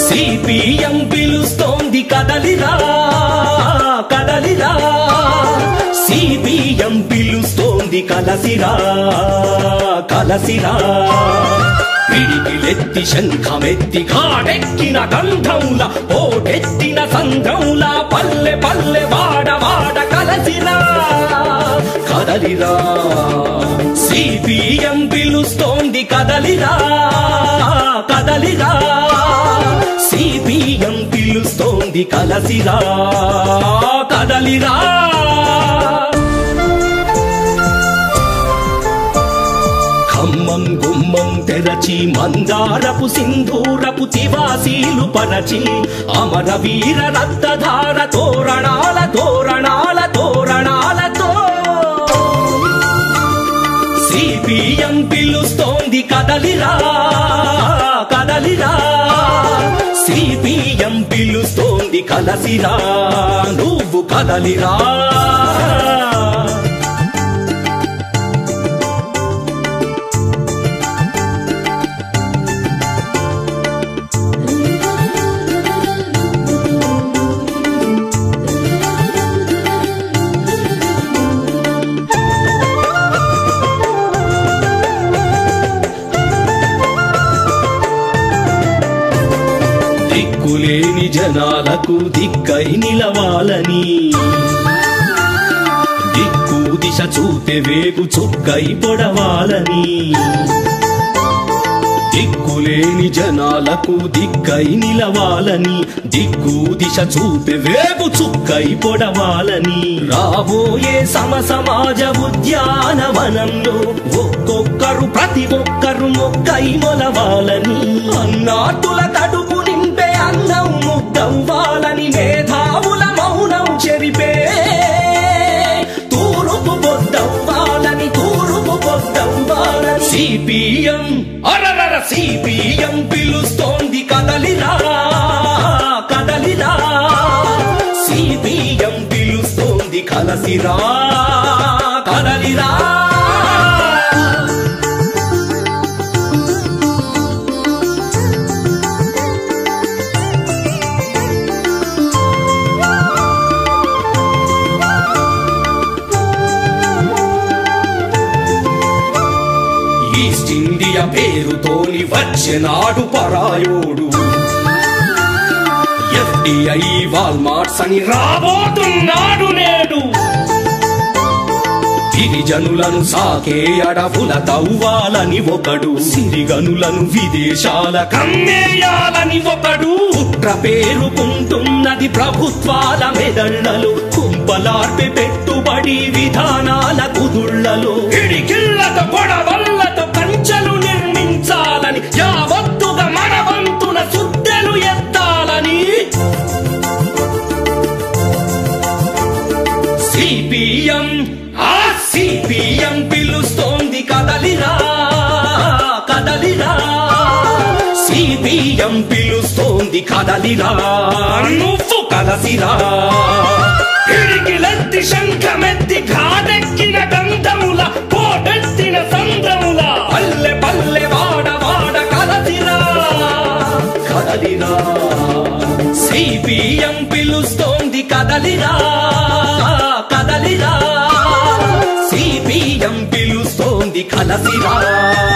CPM పిలుస్తోంది కదలిరా కదలిరా CPM పిలుస్తోంది కలసిరా కలసిరా పిడికిలెత్తి శంఖమెత్తి కాడెక్కిన గంధంలా పోటెత్తిన సంఘంలా పల్లె పల్లె వాడ వాడ కలసిరా కదలిరా సిపిఎం పిలుస్తోంది కదలిరా కదలిరా సిపిఎం పిలుస్తోంది కలసిరా కదలిరా ఖమ్మం గుమ్మం తెరచి మందారపు సింధూరపు తివాసీలు పరచి అమర వీర రక్తధార తోరణాల తోరణాల తోరణాలతో సిపిఎం పిలుస్తోంది కదలిరా కదలిరా సిపిఎం పిలుస్తోంది కలసిరా నువ్వు కదలిరా దిక్కులేని జనాలకు దిక్కై నిలవాలని దిక్కు దిశ చూపే వేగు చుక్కై పొడవాలని దిక్కులేని జనాలకు దిక్కై నిలవాలని దిక్కు దిశ చూపే వేగు చుక్కై పొడవాలని రాబోయే సమ సమాజ ఉద్యానవనంలో ఒక్కొక్కరు ప్రతి ఒక్కరు మొక్కై మొలవాలని అన్నాటుల కడుపు నింపే అన్నం ముద్దవ్వాలని మేధావుల మౌనం చెరిపే తూరుపు పొద్దవ్వాలని తూరుపు పొద్దవ్వాలని సిపిఎం అరరర సిపిఎం పిలుస్తోంది కదలిరా కదలిరా సిపిఎం పిలుస్తోంది కలసిరా కదలిరా ఈస్ట్ ఇండియా పేరుతోని వచ్చెనాడు పరాయోడు ఎఫ్డిఐ వాల్మార్ట్స్ అని రాబోతున్నాడు నేడు గిరిజనులను సాకే అడవుల తవ్వాలని ఒకడు సిరిగనులను విదేశాల కమ్మేయాలని ఒకడు కుట్ర పేరుకుంటున్నది ప్రభుత్వాల మెదళ్లలో కుంపలార్పి పెట్టుబడి విధానాల కుదుళ్లలో ఇడికిళ్లతో గొడవల్లతో కంచెలు నిర్మించాలని యావత్తుగా మన వంతున సుద్దెలు ఎత్తాలని సిపిఎం ఆ సిపిఎం పిలుస్తోంది కదలిరా కదలిరా సిపిఎం పిలుస్తోంది కదలిరా నువ్వు కలసిరా ఇడికిలెత్తి శంఖమెత్తి ఘాటెక్కిన గంధముల పోటెత్తిన సంద్రముల పల్లె పల్లె వాడ వాడ కలసిరా కదలిరా సిపిఎం పిలుస్తోంది కదలిరా కదలిరా సిపిఎం పిలుస్తోంది కలసిరా